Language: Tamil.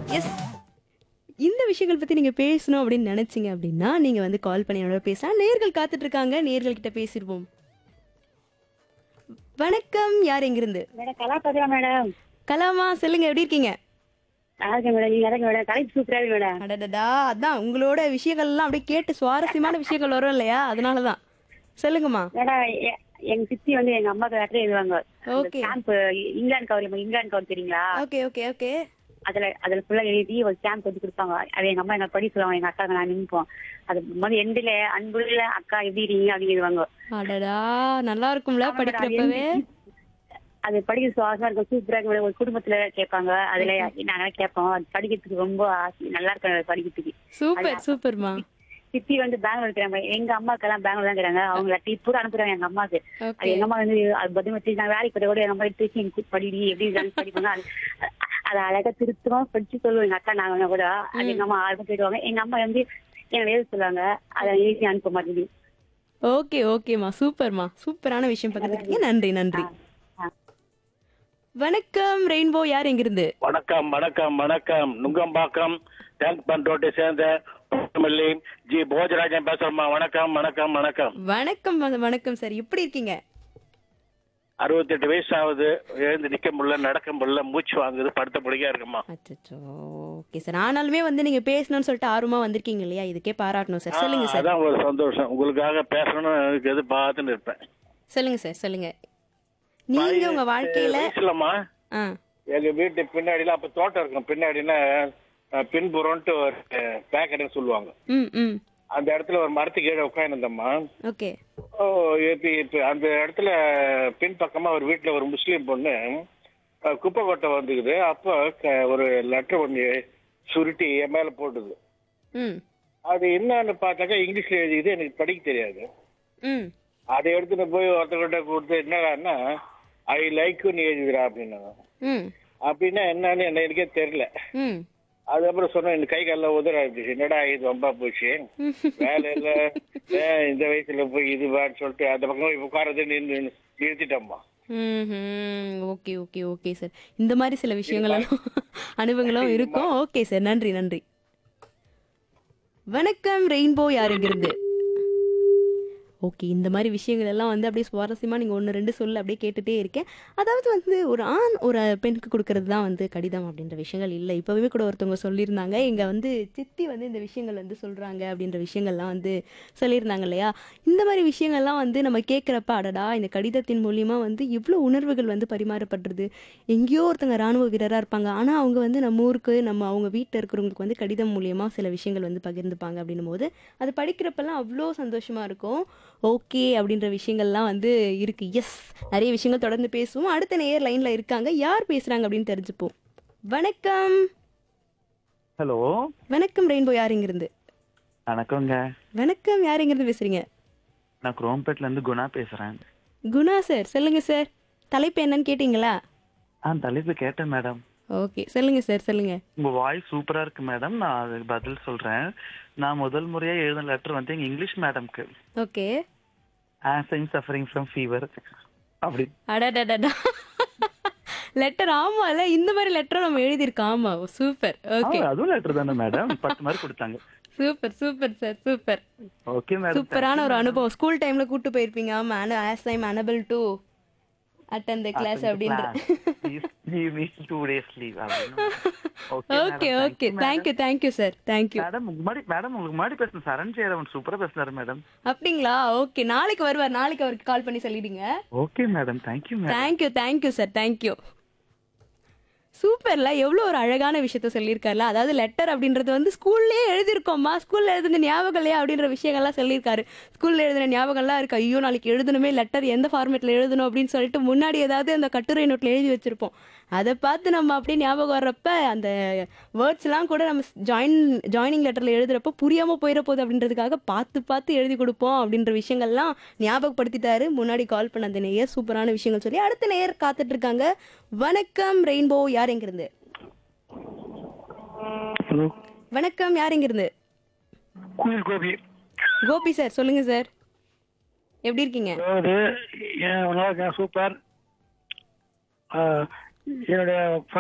எஸ் இந்த விஷயங்கள் பத்தி நீங்க பேசணும் அப்படின்னு நினைச்சீங்க அப்படின்னா நீங்க வந்து கால் பண்ணி என்னோட பேசலாம் நேர்கள் காத்துட்டு இருக்காங்க நேர்கள் கிட்ட பேசிடுவோம் வணக்கம் யார் எங்கிருந்து மேடம் கலா பதிலா மேடம் கலாமா சொல்லுங்க எப்படி இருக்கீங்க நல்லா இருக்கேன் மேடம் நீங்க நல்லா மேடம் தலைப்பு சூப்பரா இருக்கு மேடம் அடடடா அதான் உங்களோட விஷயங்கள்லாம் அப்படியே கேட்டு சுவாரஸ்யமான விஷயங்கள் வரும் இல்லையா அதனாலதான் சொல்லுங்கம்மா மேடம் எ- எங்க சித்தி வந்து எங்க அம்மாக்கு லெட்டர் எழுதுவாங்க Okay. Stamp England cover England cover தெரியுங்களா ஓகே ஓகே ஓகே அதுல அதுல ஃபுல்லா எழுதி ஒரு ஸ்டாம்ப் வந்து கொடுப்பாங்க அது எங்க அம்மா எங்க படி சொல்லுவாங்க எங்க அக்கா நான் நினைப்போம் அது வந்து எண்டில அன்புள்ள அக்கா எப்படி இருக்கீங்க அப்படின்னு எழுதுவாங்க அடடா நல்லா இருக்கும்ல படிக்கிறப்பவே அது படிக்க சுவாசமா இருக்கும் சூப்பரா இருக்கு மேடம். ஒரு குடும்பத்துல கேட்பாங்க அதுல நாங்க கேட்போம் அது படிக்கிறதுக்கு ரொம்ப ஆசை- நல்லா இருக்கும் அது படிக்கிறதுக்கு சூப்பர் சூப்பர்மா சித்தி வந்து பெங்களூர் இருக்கிறாங்க எங்க அம்மாக்கெல்லாம் பெங்களூர் தான் இருக்கிறாங்க அவங்க லெட்டர் பூரா அனுப்புறாங்க எங்க அம்மாக்கு அது ஓகே எங்க அம்மா வந்து அது பதில் வச்சு நான் வேலைக்கு போய் கூட எங்க அம்மா எடுத்து வச்சு எனக்கு படிடி எப்படி இருக்கான்னு படிப்பாங்க அது அது அழகா திருத்தமா படிச்சு சொல்லுவோம் எங்க அக்கா நாங்க கூட அது எங்க அம்மா ஆர்வம் கேட்டுவாங்க எங்க அம்மா வந்து எனக்கு எழுத சொல்லுவாங்க அதை எழுதி அனுப்ப மாட்டேங்குது ஓகே ஓகேம்மா சூப்பர்மா சூப்பரான விஷயம் பகிர்ந்துருக்கீங்க நன்றி நன்றி வணக்கம் ரெயின்போ யார் எங்கிருந்து வணக்கம் வணக்கம் வணக்கம் நுங்கம்பாக்கம் டேங்க் பண்ட் ரோட்டை சேர்ந்த மல்லி ஜி போஜராஜன் பேசுறேம்மா வணக்கம் வணக்கம் வணக்கம் வணக்கம் வ- வணக்கம் சார் எப்படி இருக்கீங்க அறுபத்தெட்டு வயசு ஆகுது எழுந்து நிக்க முடியல நடக்க முடியல மூச்சு வாங்குது படுத்த பிடிக்கா இருக்குமா அச்சோ ஓகே சார் ஆனாலுமே வந்து நீங்க பேசணும்னு சொல்லிட்டு ஆர்வமா வந்திருக்கீங்க இல்லையா இதுக்கே பாராட்டணும் சார் சொல்லுங்க சார் அதான் ஒரு சந்தோஷம் உங்களுக்காக பேசணும்னு எனக்கு எது பார்த்துன்னு இருப்பேன் சொல்லுங்க சார் சொல்லுங்க நீங்க உங்க வாழ்க்கையில வயசுலம்மா ஆ எங்க வீட்டு பின்னாடிலாம் அப்ப தோட்டம் இருக்கும் பின்னாடினா அஹ், பின்புறம்ட்டு ஒரு பேக்கெட்னு சொல்லுவாங்க ம் ம் அந்த இடத்துல ஒரு மரத்துக்கு கீழே உட்காந்துருந்தம்மா ஓகே ஓ இப்ப இப்ப அந்த இடத்துல பின்பக்கமா ஒரு வீட்டுல ஒரு முஸ்லீம் பொண்ணு அஹ், குப்பை கொட்டை வந்துக்குது அப்போ க- ஒரு லெட்டர் ஒன்று சுருட்டி என் மேல போட்டுது ம் அது என்னன்னு பார்த்தாக்கா இங்கிலீஷ்ல எழுதிக்குது எனக்கு படிக்க தெரியாது ம் அதை எடுத்துட்டு போய் ஒருத்தர்கிட்ட கொடுத்து என்னடான்னா ஐ லைக்குன்னு எழுதுறா அப்படின்னாங்க ம் அப்படின்னா என்னன்னு என்ன எனக்கே தெரியல ம் அதுக்கப்புறம் சொன்னேன் இந்த கை காலில் உதற ஆயிடுச்சு என்னடா இது ரொம்ப போச்சு வேலை இல்ல ஏன் இந்த வயசுல போய் இது வான்னு சொல்லிட்டு அந்த பக்கம் உட்காரது நின்று நிறுத்திட்டோம்மா ம் ஓகே ஓகே ஓகே சார் இந்த மாதிரி சில விஷயங்களும் அனுபவங்களும் இருக்கும் ஓகே சார் நன்றி நன்றி வணக்கம் ரெயின்போ யாருங்கிறது ஓகே இந்த மாதிரி விஷயங்கள் எல்லாம் வந்து அப்படியே சுவாரஸ்யமாக நீங்கள் ஒன்று ரெண்டு சொல்ல அப்படியே கேட்டுகிட்டே இருக்கேன் அதாவது வந்து ஒரு ஆண் ஒரு பெண்ணுக்கு கொடுக்கறது தான் வந்து கடிதம் அப்படின்ற விஷயங்கள் இல்லை இப்போவே கூட ஒருத்தவங்க சொல்லியிருந்தாங்க இங்கே வந்து சித்தி வந்து இந்த விஷயங்கள் வந்து சொல்கிறாங்க அப்படின்ற விஷயங்கள்லாம் வந்து சொல்லியிருந்தாங்க இல்லையா இந்த மாதிரி விஷயங்கள்லாம் வந்து நம்ம கேட்குறப்ப அடடா இந்த கடிதத்தின் மூலியமாக வந்து இவ்வளோ உணர்வுகள் வந்து பரிமாறப்படுறது எங்கேயோ ஒருத்தங்க ராணுவ வீரராக இருப்பாங்க ஆனால் அவங்க வந்து நம்ம ஊருக்கு நம்ம அவங்க வீட்டில் இருக்கிறவங்களுக்கு வந்து கடிதம் மூலியமாக சில விஷயங்கள் வந்து பகிர்ந்துப்பாங்க அப்படின்னும் போது அது படிக்கிறப்பெல்லாம் அவ்வளோ சந்தோஷமாக இருக்கும் ஓகே அப்படின்ற விஷயங்கள்லாம் வந்து இருக்கு எஸ் நிறைய விஷயங்கள் தொடர்ந்து பேசுவோம் அடுத்த நேயர் லைனில் இருக்காங்க யார் பேசுகிறாங்க அப்படின்னு தெரிஞ்சுப்போம் வணக்கம் ஹலோ வணக்கம் ரெயின்போ யாருங்கிருந்து வணக்கங்க வணக்கம் யாருங்கிறது பேசுறீங்க நான் குரோம்பேட்ல இருந்து குணா பேசுறேன் குணா சார் சொல்லுங்க சார் தலைப்பு என்னன்னு கேட்டிங்களா ஆ தலைப்பு கேட்டேன் மேடம் ஓகே சொல்லுங்க சார் சொல்லுங்க உங்க வாய்ஸ் சூப்பரா இருக்கு மேடம் நான் அதுக்கு பதில் சொல்றேன் நான் முதல் முறையா எழுதின லெட்டர் வந்து எங்க இங்கிலீஷ் மேடம்க்கு okay as I'm suffering from fever அப்படி அடடடடா லெட்டர் ஆமால இந்த மாதிரி லெட்டரும் நம்ம எழுதியிருக்கோம் ஆமா சூப்பர் ஓகே ஆ, அதுவும் லெட்டர் தானே மேடம் பத்து மாதிரி கொடுத்தாங்க super super sir super okay madam சூப்பரான ஒரு அனுபவம் ஸ்கூல் டைம்ல கூட்டு போயிருப்பீங்க ஆமா as I'm unable to attend the class அப்படின்ற give me two days leave okay okay thank you thank you sir thank you madam முன்னாடி மேடம் உங்களுக்கு முன்னாடி பேசின சரண் ஜெயராமன் சூப்பரா பேசினாரு மேடம் அப்படிங்களா ஓகே நாளைக்கு வருவார் நாளைக்கு அவருக்கு கால் பண்ணி சொல்லிடுங்க okay madam thank you madam thank you thank you sir thank you சூப்பர்ல எவ்வளோ ஒரு அழகான விஷயத்த சொல்லியிருக்காருல அதாவது லெட்டர் அப்படின்றது வந்து ஸ்கூல்லேயே எழுதியிருக்கோம்மா ஸ்கூல்ல எழுதின ஞாபகம் இல்லையா அப்படின்ற விஷயங்கள்லாம் சொல்லியிருக்காரு ஸ்கூல்ல எழுதின ஞாபகம்லாம் இருக்கு ஐயோ நாளைக்கு எழுதணுமே லெட்டர் எந்த ஃபார்மேட்ல எழுதணும் அப்படின்னு சொல்லிட்டு முன்னாடி ஏதாவது அந்த கட்டுரை நோட்ல எழுதி வச்சிருப்போம் அதை பார்த்து நம்ம அப்படியே ஞாபகம் வர்றப்ப அந்த வேர்ட்ஸ்லாம் கூட நம்ம ஜாயின் ஜாயினிங் லெட்டரில் எழுதுறப்ப புரியாமல் போயிட போகுது அப்படின்றதுக்காக பார்த்து பார்த்து எழுதி கொடுப்போம் அப்படின்ற விஷயங்கள்லாம் ஞாபகப்படுத்திட்டாரு முன்னாடி கால் பண்ண அந்த நேயர் சூப்பரான விஷயங்கள் சொல்லி அடுத்த நேயர் காத்துட்டு இருக்காங்க வணக்கம் ரெயின்போ யார் எங்கிருந்து ஹலோ வணக்கம் யார் எங்கிருந்து குயில் கோபி கோபி சார் சொல்லுங்க சார் எப்படி இருக்கீங்க அதாவது ஏன் நல்லா இருக்கேன் சூப்பர் என்னுடைய